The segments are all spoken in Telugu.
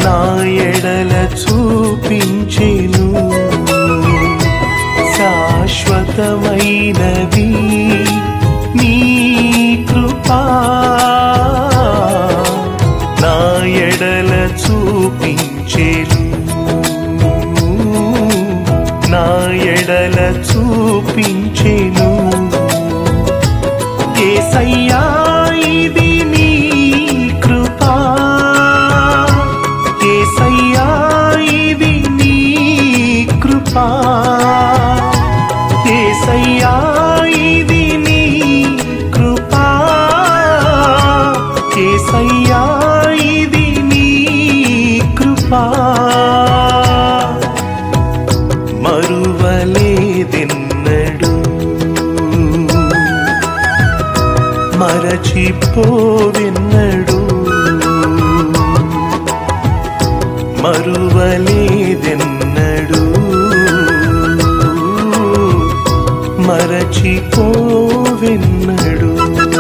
నా ఎడల చూపించెను శాశ్వతమైనది నీ కృపా నా ఎడల చూపించెను నా ఎడల చూపించెను ఏసయ్యా ఇది నీ కృపా ఏసయ్యా ఇది నీ కృపా ఏసయ్యా ఇది నీ కృపా ఏసయ్యా ఇది నీ కృపా మరువలేదెన్నడు మరచిపోవెన్నడు మరువలేదెన్నడు మరచిపోవెన్నడు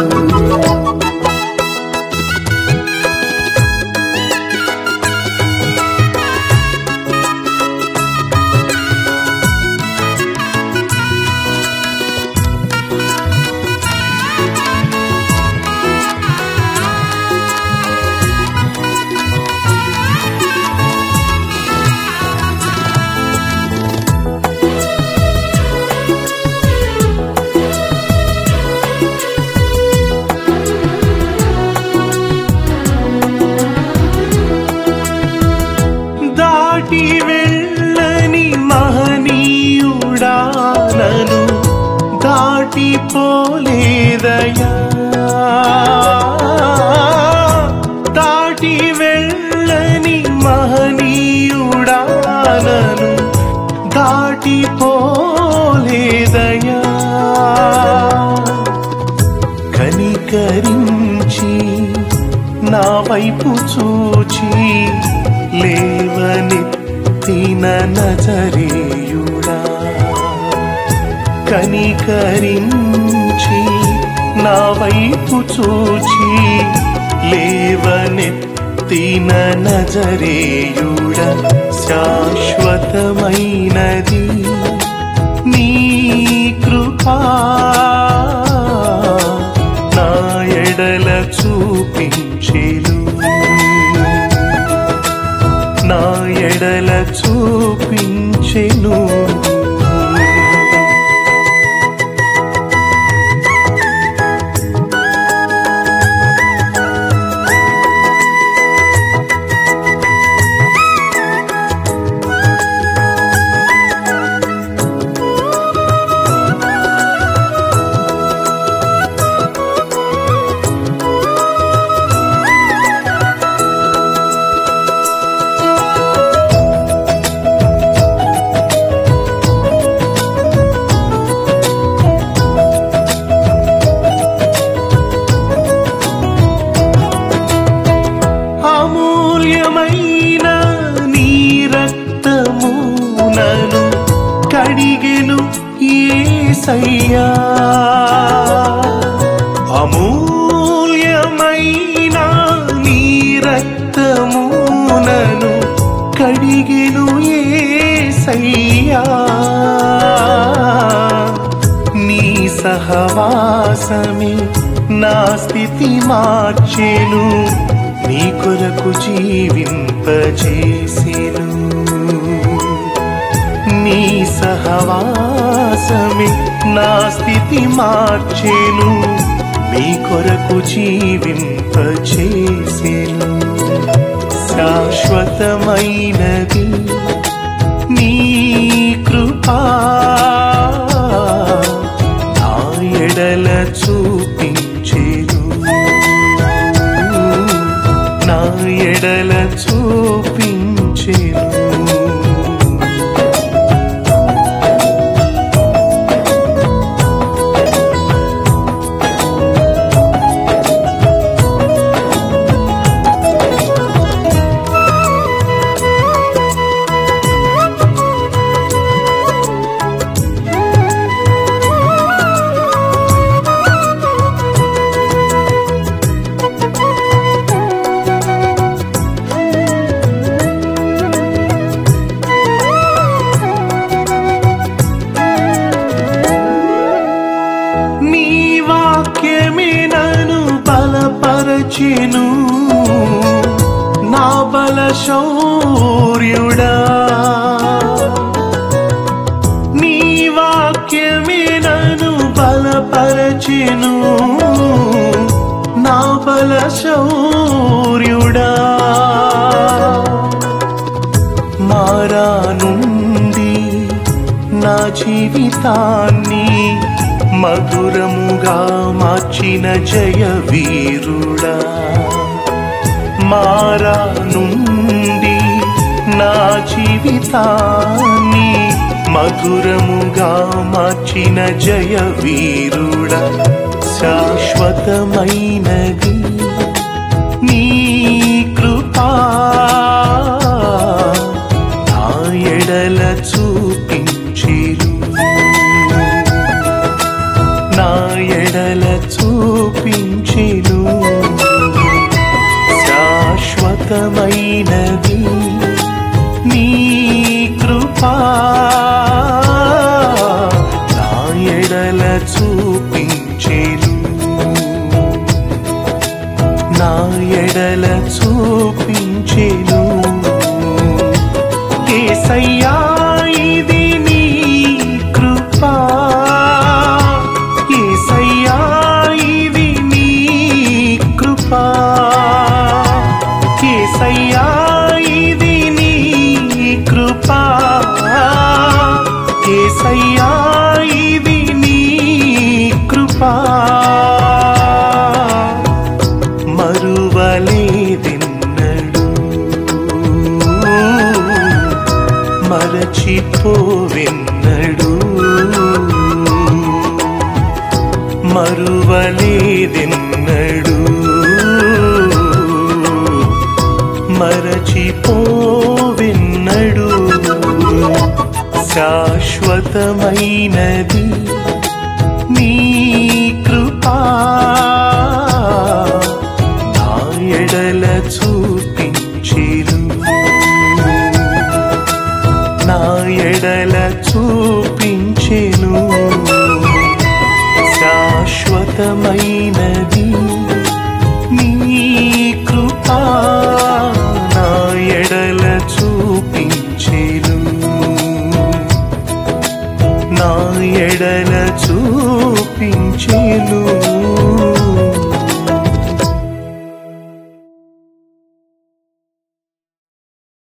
దాటి వెళ్ళని మహనీయుడా నను దాటిపోలేదయా దాటి వెళ్ళని మహనీయుడా నను దాటిపోలేదయా కనికరించి నా వైపు చూచి లేవనెత్తిన నజరేయుడా కనికరించి నా వైపు చూచి లేవనెత్తిన నజరేయుడ శాశ్వతమైనది నీ కృపా నా ఎడల చూపించెను నా ఎడల చూపించెను అమూల్యమైన నీ రక్తము నను కడిగెను ఏసయ్యా అమూల్యమైన నీ రక్తము నను కడిగెను ఏసయ్యా నీ సహవాసమే నా స్థితి మార్చెను నీ కొరకు జీవింపజేసెను నీ సహవాసమే నా స్థితి మార్చెను నీ కొరకు జీవింపజేసెను శాశ్వతమైనది నీ కృపా నా ఎడల చూపించెను నా ఎడల చూపించెను బలపరచెను నా బల శౌర్యుడా నీ వాక్యమే నన్ను బలపరచెను నా బల శౌర్యుడా మారానుంది నా జీవితాన్ని మధురముగా మార్చిన జయ వీరుడా మారానుండి నా జీవితాన్ని మధురముగా మార్చిన జయ వీరుడా శాశ్వతమైనది నీ కృపా నా ఎడల చూపించిరు నా ఎడల చూపించిను శాశ్వతమైనది నీ కృపా నా ఎడల చూపించెను నా ఎడల చూపించెను ఏసయ్యా ఇది నీ కృపా ఏసయ్యా ఇది నీ కృపా ఏసయ్యా ఇది నీ కృపా ఏసయ్యా ఇది నీ కృపా మరువలేదిన్నడు మరచిపోవెన్నడు మరువలేదెన్నడు మరచిపోవెన్నడు శాశ్వతమైనది నీ కృపా నా ఎడల చూపించిరు నా ఎడల చూపించెను శాశ్వతమైనది నీ కృపా నా ఎడల చూపించెను నా ఎడల చూపించెను